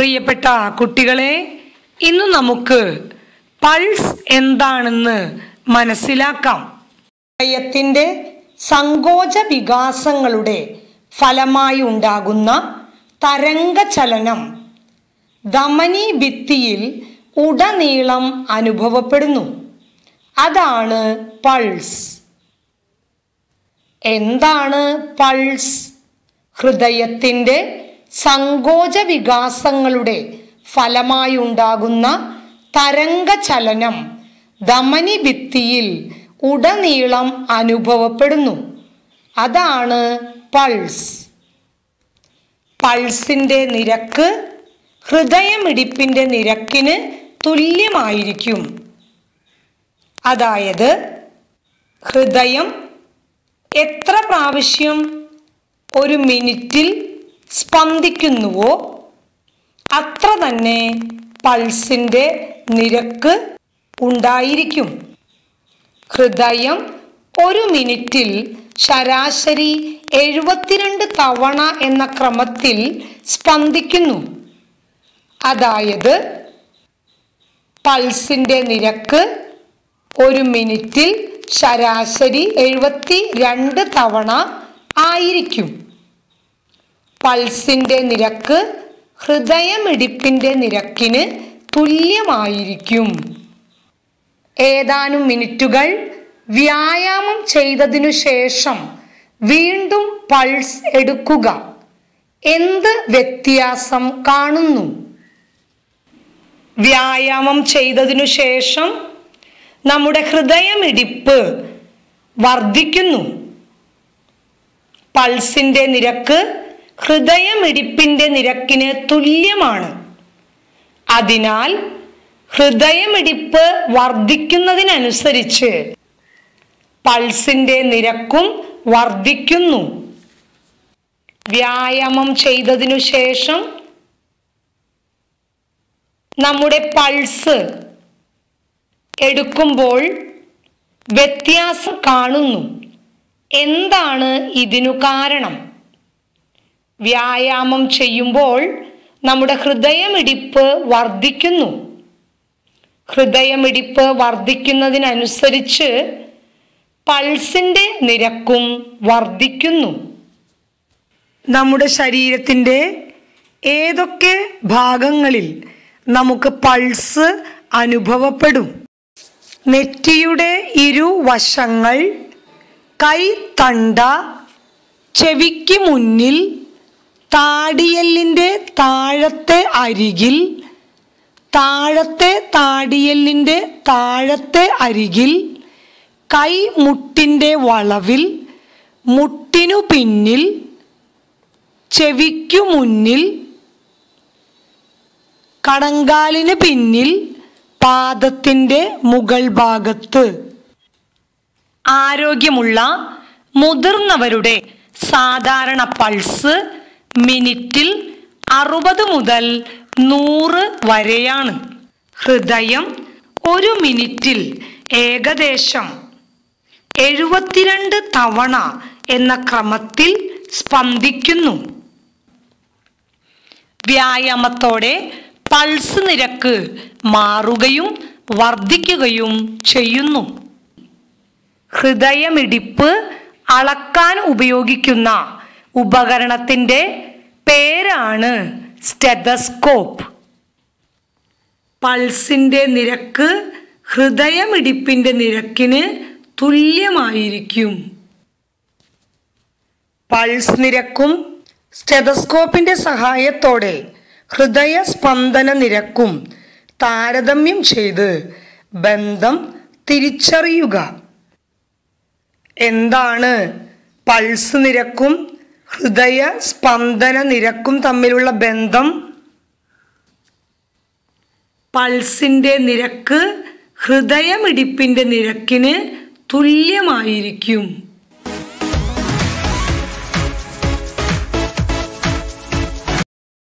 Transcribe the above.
പ്രിയപ്പെട്ട കുട്ടികളെ ഇന്ന് നമുക്ക് പൾസ് എന്താണെന്ന് മനസ്സിലാക്കാം ഹൃദയത്തിൻ്റെ സങ്കോച വികാസങ്ങളുടെ ഫലമായി ഉണ്ടാകുന്ന തരംഗചലനം ധമനി ഭിത്തിയിൽ ഉടനീളം അനുഭവപ്പെടുന്നു അതാണ് പൾസ് എന്താണ് പൾസ് ഹൃദയത്തിൻ്റെ സങ്കോച വികാസങ്ങളുടെ ഫലമായുണ്ടാകുന്ന തരംഗചലനം ധമനി ഭിത്തിയിൽ ഉടനീളം അനുഭവപ്പെടുന്നു അതാണ് പൾസ് പൾസിൻ്റെ നിരക്ക് ഹൃദയമിടിപ്പിൻ്റെ നിരക്കിന് തുല്യമായിരിക്കും അതായത് ഹൃദയം എത്ര പ്രാവശ്യം ഒരു മിനിറ്റിൽ സ്പന്ദിക്കുന്നുവോ അത്ര തന്നെ പൾസിൻ്റെ നിരക്ക് ഉണ്ടായിരിക്കും ഹൃദയം ഒരു മിനിറ്റിൽ ശരാശരി എഴുപത്തിരണ്ട് തവണ എന്ന ക്രമത്തിൽ സ്പന്ദിക്കുന്നു അതായത് പൾസിൻ്റെ നിരക്ക് ഒരു മിനിറ്റിൽ ശരാശരി എഴുപത്തി രണ്ട് തവണ ആയിരിക്കും പൾസിൻ്റെ നിരക്ക് ഹൃദയമിടിപ്പിൻ്റെ നിരക്കിന് തുല്യമായിരിക്കും ഏതാനും മിനിറ്റുകൾ വ്യായാമം ചെയ്തതിനു ശേഷം വീണ്ടും പൾസ് എടുക്കുക എന്ത് വ്യത്യാസം കാണുന്നു വ്യായാമം ചെയ്തതിനു ശേഷം നമ്മുടെ ഹൃദയമിടിപ്പ് വർദ്ധിക്കുന്നു പൾസിൻ്റെ നിരക്ക് ഹൃദയമിടിപ്പിൻ്റെ നിരക്കിന് തുല്യമാണ് അതിനാൽ ഹൃദയമിടിപ്പ് വർദ്ധിക്കുന്നതിനനുസരിച്ച് പൾസിൻ്റെ നിരക്കും വർദ്ധിക്കുന്നു വ്യായാമം ചെയ്തതിനു ശേഷം നമ്മുടെ പൾസ് എടുക്കുമ്പോൾ വ്യത്യാസം കാണുന്നു എന്താണ് ഇതിനു കാരണം വ്യായാമം ചെയ്യുമ്പോൾ നമ്മുടെ ഹൃദയമിടിപ്പ് വർദ്ധിക്കുന്നു ഹൃദയമിടിപ്പ് വർദ്ധിക്കുന്നതിനനുസരിച്ച് പൾസിൻ്റെ നിരക്കും വർദ്ധിക്കുന്നു നമ്മുടെ ശരീരത്തിൻ്റെ ഏതൊക്കെ ഭാഗങ്ങളിൽ നമുക്ക് പൾസ് അനുഭവപ്പെടും നെറ്റിയുടെ ഇരുവശങ്ങൾ കൈത്തണ്ട ചെവിക്ക് മുന്നിൽ താടിയല്ലിൻ്റെ താഴത്തെ അരികിൽ താഴത്തെ താടിയല്ലിൻ്റെ താഴത്തെ അരികിൽ കൈമുട്ടിൻ്റെ വളവിൽ മുട്ടിനു പിന്നിൽ ചെവിക്കു മുന്നിൽ കണങ്കാലിന് പിന്നിൽ പാദത്തിൻ്റെ മുകൾ ഭാഗത്ത് ആരോഗ്യമുള്ള മുതിർന്നവരുടെ സാധാരണ പൾസ് മിനിറ്റിൽ അറുപത് മുതൽ നൂറ് വരെയാണ് ഹൃദയം ഒരു മിനിറ്റിൽ ഏകദേശം എഴുപത്തിരണ്ട് തവണ എന്ന ക്രമത്തിൽ സ്പന്ദിക്കുന്നു വ്യായാമത്തോടെ പൾസ് നിരക്ക് മാറുകയും വർദ്ധിക്കുകയും ചെയ്യുന്നു ഹൃദയമിടിപ്പ് അളക്കാൻ ഉപയോഗിക്കുന്ന ഉപകരണത്തിൻ്റെ പേരാണ് സ്റ്റെതസ്കോപ്പ് പൾസിൻ്റെ നിരക്ക് ഹൃദയമിടിപ്പിൻ്റെ നിരക്കിന് തുല്യമായിരിക്കും പൾസ് നിരക്കും സ്റ്റെതസ്കോപ്പിൻ്റെ സഹായത്തോടെ ഹൃദയസ്പന്ദന നിരക്കും താരതമ്യം ചെയ്ത് ബന്ധം തിരിച്ചറിയുക എന്താണ് പൾസ് നിരക്കും ഹൃദയ സ്പന്ദന നിരക്കും തമ്മിലുള്ള ബന്ധം പൾസിൻ്റെ നിരക്ക് ഹൃദയമിടിപ്പിൻ്റെ നിരക്കിന് തുല്യമായിരിക്കും